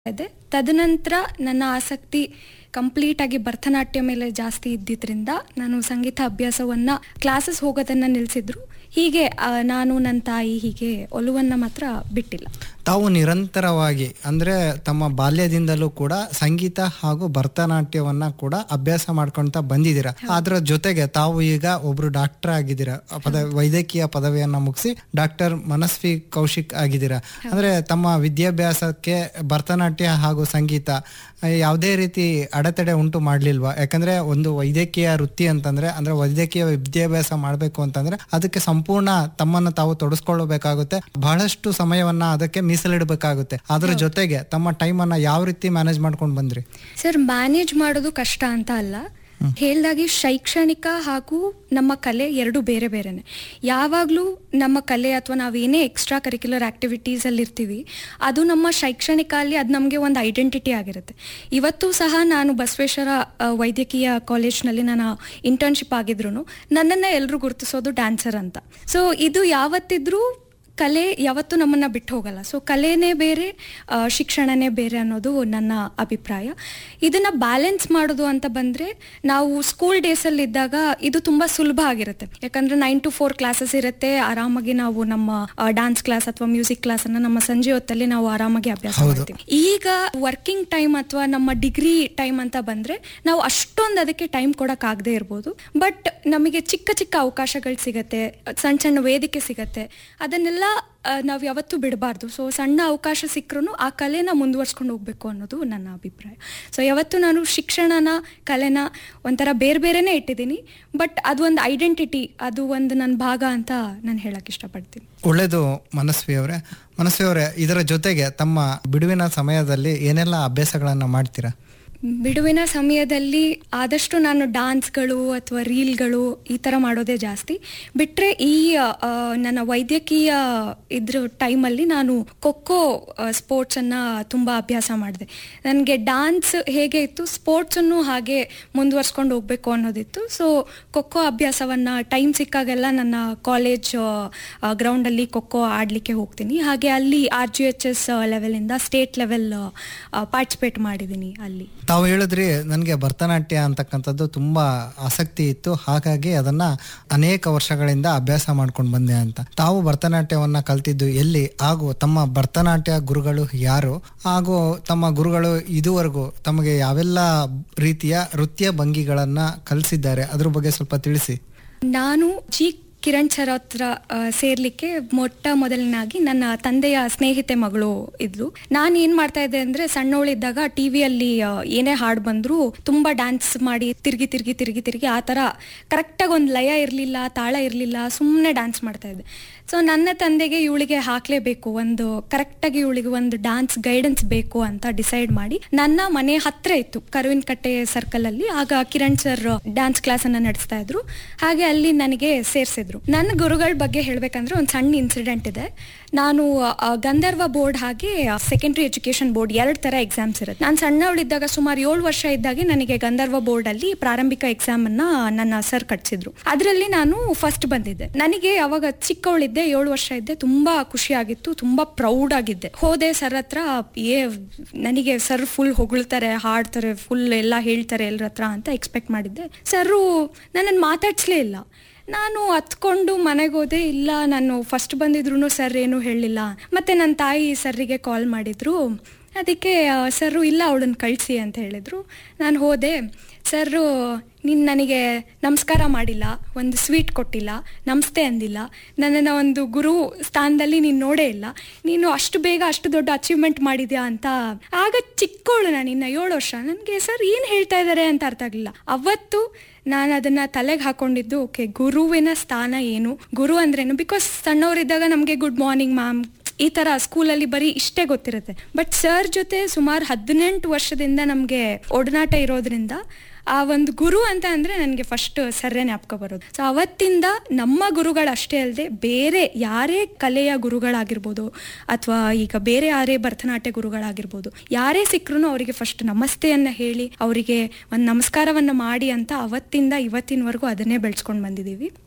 ಇದೆ ತದನಂತರ ನನ್ನ ಆಸಕ್ತಿ ಕಂಪ್ಲೀಟ್ ಆಗಿ ಭರತನಾಟ್ಯ ಮೇಲೆ ಜಾಸ್ತಿ ಇದ್ದಿದ್ರಿಂದ ನಾನು ಸಂಗೀತ ಅಭ್ಯಾಸವನ್ನ ಕ್ಲಾಸಸ್ ಹೋಗೋದನ್ನ ನಿಲ್ಸಿದ್ರು ಹೀಗೆ ಆ, ನಾನು ನನ್ನ ತಾಯಿ ಹೀಗೆ ಒಲುವನ್ನ ಮಾತ್ರ ಬಿಟ್ಟಿಲ್ಲ ತಾವು ನಿರಂತರವಾಗಿ ಅಂದ್ರೆ ತಮ್ಮ ಬಾಲ್ಯದಿಂದಲೂ ಕೂಡ ಸಂಗೀತ ಹಾಗೂ ಭರತನಾಟ್ಯವನ್ನ ಕೂಡ ಅಭ್ಯಾಸ ಮಾಡ್ಕೊಂತ ಬಂದಿದ್ದೀರಾ ಅದರ ಜೊತೆಗೆ ತಾವು ಈಗ ಒಬ್ರು ಡಾಕ್ಟರ್ ಆಗಿದ್ದೀರಾ ಪದ ವೈದ್ಯಕೀಯ ಪದವಿಯನ್ನ ಮುಗಿಸಿ ಡಾಕ್ಟರ್ ಮನಸ್ವಿ ಕೌಶಿಕ್ ಆಗಿದ್ದೀರಾ ಅಂದ್ರೆ ತಮ್ಮ ವಿದ್ಯಾಭ್ಯಾಸಕ್ಕೆ ಭರತನಾಟ್ಯ ಹಾಗೂ ಸಂಗೀತ ಆ, ಯಾವುದೇ ರೀತಿ ಅಡೆತಡೆ ಉಂಟು ಮಾಡ್ಲಿಲ್ವಾ ಯಾಕಂದ್ರೆ ಒಂದು ವೈದ್ಯಕೀಯ ವೃತ್ತಿ ಅಂತಂದ್ರೆ ಅಂದ್ರೆ ವೈದ್ಯಕೀಯ ವಿದ್ಯಾಭ್ಯಾಸ ಮಾಡ್ಬೇಕು ಅಂತಂದ್ರೆ ಅದಕ್ಕೆ ಸಂಪೂರ್ಣ ತಮ್ಮನ್ನ ತಾವು ತೊಡಸ್ಕೊಳ್ಬೇಕಾಗುತ್ತೆ ಬಹಳಷ್ಟು ಸಮಯವನ್ನ ಅದಕ್ಕೆ ಮೀಸಲಿಡಬೇಕಾಗುತ್ತೆ ಅದ್ರ ಜೊತೆಗೆ ತಮ್ಮ ಟೈಮ್ ಅನ್ನ ಯಾವ ರೀತಿ ಮ್ಯಾನೇಜ್ ಮಾಡ್ಕೊಂಡು ಬಂದ್ರಿ ಸರ್ ಮ್ಯಾನೇಜ್ ಮಾಡೋದು ಕಷ್ಟ ಅಂತ ಅಲ್ಲ ಹೇಳ್ದಾಗೆ ಶೈಕ್ಷಣಿಕ ಹಾಗೂ ನಮ್ಮ ಕಲೆ ಎರಡು ಬೇರೆ ಬೇರೆನೆ ಯಾವಾಗಲೂ ನಮ್ಮ ಕಲೆ ಅಥವಾ ನಾವೇನೇ ಎಕ್ಸ್ಟ್ರಾ ಕರಿಕ್ಯುಲರ್ ಆಕ್ಟಿವಿಟೀಸ್ ಅಲ್ಲಿ ಇರ್ತೀವಿ ಅದು ನಮ್ಮ ಶೈಕ್ಷಣಿಕ ಅಲ್ಲಿ ಅದು ನಮಗೆ ಒಂದು ಐಡೆಂಟಿಟಿ ಆಗಿರುತ್ತೆ ಇವತ್ತು ಸಹ ನಾನು ಬಸವೇಶ್ವರ ಆ, ವೈದ್ಯಕೀಯ ಕಾಲೇಜ್ನಲ್ಲಿ ನಾನು ಇಂಟರ್ನ್ಶಿಪ್ ಆಗಿದ್ರು ನನ್ನನ್ನು ಎಲ್ಲರೂ ಗುರುತಿಸೋದು ಡ್ಯಾನ್ಸರ್ ಅಂತ ಸೊ ಇದು ಯಾವತ್ತಿದ್ರೂ ಕಲೆ ಯಾವತ್ತೂ ನಮ್ಮನ್ನ ಬಿಟ್ಟು ಹೋಗಲ್ಲ ಸೊ ಕಲೆನೇ ಬೇರೆ ಆ, ಶಿಕ್ಷಣನೇ ಬೇರೆ ಅನ್ನೋದು ನನ್ನ ಅಭಿಪ್ರಾಯ ಇದನ್ನ ಬ್ಯಾಲೆನ್ಸ್ ಮಾಡೋದು ಅಂತ ಬಂದ್ರೆ ನಾವು ಸ್ಕೂಲ್ ಡೇಸಲ್ಲಿ ಇದ್ದಾಗ ಇದು ತುಂಬಾ ಸುಲಭ ಆಗಿರುತ್ತೆ ಯಾಕಂದ್ರೆ ನೈನ್ ಟು ಫೋರ್ ಕ್ಲಾಸಸ್ ಇರುತ್ತೆ ಆರಾಮಾಗಿ ನಾವು ನಮ್ಮ ಡಾನ್ಸ್ ಕ್ಲಾಸ್ ಅಥವಾ ಮ್ಯೂಸಿಕ್ ಕ್ಲಾಸ್ ಅನ್ನ ನಮ್ಮ ಸಂಜೆ ಹೊತ್ತಲ್ಲಿ ನಾವು ಆರಾಮಾಗಿ ಅಭ್ಯಾಸ ಮಾಡ್ತೀವಿ ಈಗ ವರ್ಕಿಂಗ್ ಟೈಮ್ ಅಥವಾ ನಮ್ಮ ಡಿಗ್ರಿ ಟೈಮ್ ಅಂತ ಬಂದ್ರೆ ನಾವು ಅಷ್ಟೊಂದು ಅದಕ್ಕೆ ಟೈಮ್ ಕೊಡಕ್ ಆಗದೆ ಇರ್ಬೋದು ಬಟ್ ನಮಗೆ ಚಿಕ್ಕ ಚಿಕ್ಕ ಅವಕಾಶಗಳು ಸಿಗತ್ತೆ ಸಣ್ಣ ಸಣ್ಣ ವೇದಿಕೆ ಸಿಗತ್ತೆ ಅದನ್ನೆಲ್ಲ ನಾವು ಯಾವತ್ತೂ ಬಿಡಬಾರ್ದು ಸೊ ಸಣ್ಣ ಅವಕಾಶ ಸಿಕ್ಕರೂ ಆ ಕಲೆನ ಮುಂದುವರ್ಸ್ಕೊಂಡು ಹೋಗ್ಬೇಕು ಅನ್ನೋದು ನನ್ನ ಅಭಿಪ್ರಾಯ ಸೊ ಯಾವತ್ತು ನಾನು ಶಿಕ್ಷಣನ ಕಲೆನ ಒಂಥರ ಬೇರೆ ಬೇರೆನೇ ಇಟ್ಟಿದ್ದೀನಿ ಬಟ್ ಅದು ಒಂದು ಐಡೆಂಟಿಟಿ ಅದು ಒಂದು ನನ್ನ ಭಾಗ ಅಂತ ನಾನು ಹೇಳಕ್ ಇಷ್ಟಪಡ್ತೀನಿ ಒಳ್ಳೇದು ಮನಸ್ವಿ ಅವರೇ ಮನಸ್ವಿ ಅವರೇ ಇದರ ಜೊತೆಗೆ ತಮ್ಮ ಬಿಡುವಿನ ಸಮಯದಲ್ಲಿ ಏನೆಲ್ಲ ಅಭ್ಯಾಸಗಳನ್ನ ಮಾಡ್ತೀರಾ ಬಿಡುವಿನ ಸಮಯದಲ್ಲಿ ಆದಷ್ಟು ನಾನು ಡಾನ್ಸ್ಗಳು ಅಥವಾ ರೀಲ್ಗಳು ಈ ಥರ ಮಾಡೋದೇ ಜಾಸ್ತಿ ಬಿಟ್ಟರೆ ಈ ಆ, ನನ್ನ ವೈದ್ಯಕೀಯ ಇದ್ರ ಟೈಮಲ್ಲಿ ನಾನು ಖೋಖೋ ಸ್ಪೋರ್ಟ್ಸನ್ನು ತುಂಬ ಅಭ್ಯಾಸ ಮಾಡಿದೆ ನನಗೆ ಡಾನ್ಸ್ ಹೇಗೆ ಇತ್ತು ಸ್ಪೋರ್ಟ್ಸನ್ನು ಹಾಗೆ ಮುಂದುವರ್ಸ್ಕೊಂಡು ಹೋಗಬೇಕು ಅನ್ನೋದಿತ್ತು ಸೊ ಖೋಖೋ ಅಭ್ಯಾಸವನ್ನು ಟೈಮ್ ಸಿಕ್ಕಾಗೆಲ್ಲ ನನ್ನ ಕಾಲೇಜ್ ಗ್ರೌಂಡಲ್ಲಿ ಖೋಖೋ ಆಡಲಿಕ್ಕೆ ಹೋಗ್ತೀನಿ ಹಾಗೆ ಅಲ್ಲಿ ಆರ್ ಜಿ ಎಚ್ ಎಸ್ ಲೆವೆಲಿಂದ ಸ್ಟೇಟ್ ಲೆವೆಲ್ ಪಾರ್ಟಿಸಿಪೇಟ್ ಮಾಡಿದ್ದೀನಿ ಅಲ್ಲಿ ತಾವು ಹೇಳಿದ್ರಿ ನನಗೆ ಭರತನಾಟ್ಯ ಅಂತಕ್ಕಂಥದ್ದು ತುಂಬಾ ಆಸಕ್ತಿ ಇತ್ತು ಹಾಗಾಗಿ ಅದನ್ನ ಅನೇಕ ವರ್ಷಗಳಿಂದ ಅಭ್ಯಾಸ ಮಾಡ್ಕೊಂಡು ಬಂದೆ ಅಂತ ತಾವು ಭರತನಾಟ್ಯವನ್ನ ಕಲ್ತಿದ್ದು ಎಲ್ಲಿ ಹಾಗೂ ತಮ್ಮ ಭರತನಾಟ್ಯ ಗುರುಗಳು ಯಾರು ಹಾಗೂ ತಮ್ಮ ಗುರುಗಳು ಇದುವರೆಗೂ ತಮಗೆ ಯಾವೆಲ್ಲ ರೀತಿಯ ನೃತ್ಯ ಭಂಗಿಗಳನ್ನ ಕಲಿಸಿದ್ದಾರೆ ಅದ್ರ ಬಗ್ಗೆ ಸ್ವಲ್ಪ ತಿಳಿಸಿ ನಾನು ಜಿ ಕಿರಣ್ ಸರ್ ಹತ್ರ ಆ, ಸೇರ್ಲಿಕ್ಕೆ ಮೊಟ್ಟ ಮೊದಲನಾಗಿ ನನ್ನ ತಂದೆಯ ಸ್ನೇಹಿತೆ ಮಗಳು ಇದ್ಲು ನಾನು ಏನ್ ಮಾಡ್ತಾ ಇದ್ದೆ ಅಂದ್ರೆ ಸಣ್ಣವಳಿದ್ದಾಗ ಟಿವಿಯಲ್ಲಿ ಏನೇ ಹಾಡು ಬಂದ್ರು ತುಂಬಾ ಡ್ಯಾನ್ಸ್ ಮಾಡಿ ತಿರ್ಗಿ ತಿರ್ಗಿ ತಿರ್ಗಿ ತಿರ್ಗಿ ಆ ತರ ಕರೆಕ್ಟಾಗಿ ಒಂದು ಲಯ ಇರಲಿಲ್ಲ ತಾಳ ಇರಲಿಲ್ಲ ಸುಮ್ಮನೆ ಡ್ಯಾನ್ಸ್ ಮಾಡ್ತಾ ಇದ್ದೆ ಸೊ ನನ್ನ ತಂದೆಗೆ ಇವಳಿಗೆ ಹಾಕ್ಲೇಬೇಕು ಒಂದು ಕರೆಕ್ಟಾಗಿ ಇವಳಿಗೆ ಒಂದು ಡ್ಯಾನ್ಸ್ ಗೈಡೆನ್ಸ್ ಬೇಕು ಅಂತ ಡಿಸೈಡ್ ಮಾಡಿ ನನ್ನ ಮನೆ ಹತ್ರ ಇತ್ತು ಕರುವಿನ ಕಟ್ಟೆ ಸರ್ಕಲ್ ಅಲ್ಲಿ ಆಗ ಕಿರಣ್ ಸರ್ ಡ್ಯಾನ್ಸ್ ಕ್ಲಾಸ್ ಅನ್ನ ನಡೆಸ್ತಾ ಇದ್ರು ಹಾಗೆ ಅಲ್ಲಿ ನನಗೆ ಸೇರ್ಸಿದ್ರು ನನ್ನ ಗುರುಗಳ ಬಗ್ಗೆ ಹೇಳ್ಬೇಕಂದ್ರೆ ಒಂದು ಸಣ್ಣ ಇನ್ಸಿಡೆಂಟ್ ಇದೆ ನಾನು ಆ, ಗಂಧರ್ವ ಬೋರ್ಡ್ ಹಾಗೆ ಸೆಕೆಂಡ್ರಿ ಎಜುಕೇಶನ್ ಬೋರ್ಡ್ ಎರಡು ತರ ಎಕ್ಸಾಮ್ಸ್ ಇರುತ್ತೆ ನಾನು ಸಣ್ಣವಳಿದ್ದಾಗ ಸುಮಾರು ಏಳು ವರ್ಷ ಇದ್ದಾಗೆ ನನಗೆ ಗಂಧರ್ವ ಬೋರ್ಡ್ ಅಲ್ಲಿ ಪ್ರಾರಂಭಿಕ ಎಕ್ಸಾಮ್ ಅನ್ನ ನನ್ನ ಸರ್ ಕಟ್ಸಿದ್ರು ಅದರಲ್ಲಿ ನಾನು ಫಸ್ಟ್ ಬಂದಿದ್ದೆ ನನಗೆ ಅವಾಗ ಚಿಕ್ಕವಳಿದ್ದೆ ಏಳು ವರ್ಷ ಇದ್ದೆ ತುಂಬಾ ಖುಷಿ ಆಗಿತ್ತು ತುಂಬಾ ಪ್ರೌಡ್ ಆಗಿದ್ದೆ ಹೋದೆ ಸರ್ ಹತ್ರ ಏ ನನಗೆ ಸರ್ ಫುಲ್ ಹೊಗಳ್ತಾರೆ ಹಾಡ್ತಾರೆ ಫುಲ್ ಎಲ್ಲ ಹೇಳ್ತಾರೆ ಎಲ್ಲರ ಹತ್ರ ಅಂತ ಎಕ್ಸ್ಪೆಕ್ಟ್ ಮಾಡಿದ್ದೆ ಸರು ನನ್ನನ್ನು ಮಾತಾಡ್ಸ್ಲೇ ಇಲ್ಲ ನಾನು ಹತ್ಕೊಂಡು ಮನೆಗೆ ಹೋದೆ ಇಲ್ಲ ನಾನು ಫಸ್ಟ್ ಬಂದಿದ್ರು ಸರ್ ಏನು ಹೇಳಲಿಲ್ಲ ಮತ್ತೆ ನನ್ನ ತಾಯಿ ಸರ್ರಿಗೆ ಕಾಲ್ ಮಾಡಿದ್ರು ಅದಕ್ಕೆ ಸರ್ ಇಲ್ಲ ಅವಳನ್ನ ಕಳಿಸಿ ಅಂತ ಹೇಳಿದ್ರು ನಾನು ಹೋದೆ ಸರ್ ನೀನು ನನಗೆ ನಮಸ್ಕಾರ ಮಾಡಿಲ್ಲ ಒಂದು ಸ್ವೀಟ್ ಕೊಟ್ಟಿಲ್ಲ ನಮಸ್ತೆ ಅಂದಿಲ್ಲ ನನ್ನನ್ನು ಒಂದು ಗುರು ಸ್ಥಾನದಲ್ಲಿ ನೀನು ನೋಡೇ ಇಲ್ಲ ನೀನು ಅಷ್ಟು ಬೇಗ ಅಷ್ಟು ದೊಡ್ಡ ಅಚೀವ್ಮೆಂಟ್ ಮಾಡಿದ್ಯಾ ಅಂತ ಆಗ ಚಿಕ್ಕವಳು ನಾನು ಇನ್ನು ಏಳು ವರ್ಷ ನನಗೆ ಸರ್ ಏನು ಹೇಳ್ತಾ ಇದ್ದಾರೆ ಅಂತ ಅರ್ಥ ಆಗಲಿಲ್ಲ ಅವತ್ತು ನಾನು ಅದನ್ನ ತಲೆಗೆ ಹಾಕೊಂಡಿದ್ದು ಓಕೆ ಗುರುವಿನ ಸ್ಥಾನ ಏನು ಗುರು ಅಂದ್ರೇನು ಬಿಕಾಸ್ ಸಣ್ಣವರಿದ್ದಾಗ ನಮಗೆ ಗುಡ್ ಮಾರ್ನಿಂಗ್ ಮ್ಯಾಮ್ ಈ ತರ ಸ್ಕೂಲಲ್ಲಿ ಬರೀ ಇಷ್ಟೇ ಗೊತ್ತಿರುತ್ತೆ ಬಟ್ ಸರ್ ಜೊತೆ ಸುಮಾರು ಹದಿನೆಂಟು ವರ್ಷದಿಂದ ನಮಗೆ ಒಡನಾಟ ಇರೋದ್ರಿಂದ ಆ ಒಂದು ಗುರು ಅಂತ ಅಂದ್ರೆ ನನಗೆ ಫಸ್ಟ್ ಸರ್ರೇ ಜ್ಞಾಪಕ ಬರೋದು ಸೊ ಅವತ್ತಿಂದ ನಮ್ಮ ಗುರುಗಳಷ್ಟೇ ಅಲ್ಲದೆ ಬೇರೆ ಯಾರೇ ಕಲೆಯ ಗುರುಗಳಾಗಿರ್ಬೋದು ಅಥವಾ ಈಗ ಬೇರೆ ಯಾರೇ ಭರತನಾಟ್ಯ ಗುರುಗಳಾಗಿರ್ಬೋದು ಯಾರೇ ಸಿಕ್ಕರೂ ಅವರಿಗೆ ಫಸ್ಟ್ ನಮಸ್ತೆಯನ್ನ ಹೇಳಿ ಅವರಿಗೆ ಒಂದು ನಮಸ್ಕಾರವನ್ನ ಮಾಡಿ ಅಂತ ಅವತ್ತಿಂದ ಇವತ್ತಿನವರೆಗೂ ಅದನ್ನೇ ಬೆಳೆಸ್ಕೊಂಡು ಬಂದಿದ್ದೀವಿ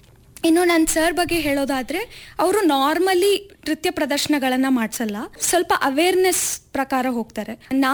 ಇನ್ನು ನನ್ನ ಸರ್ ಬಗ್ಗೆ ಹೇಳೋದಾದ್ರೆ ಅವರು ನಾರ್ಮಲಿ ನೃತ್ಯ ಪ್ರದರ್ಶನಗಳನ್ನ ಮಾಡ್ಸಲ್ಲ ಸ್ವಲ್ಪ ಅವೇರ್ನೆಸ್ ಪ್ರಕಾರ ಹೋಗ್ತಾರೆ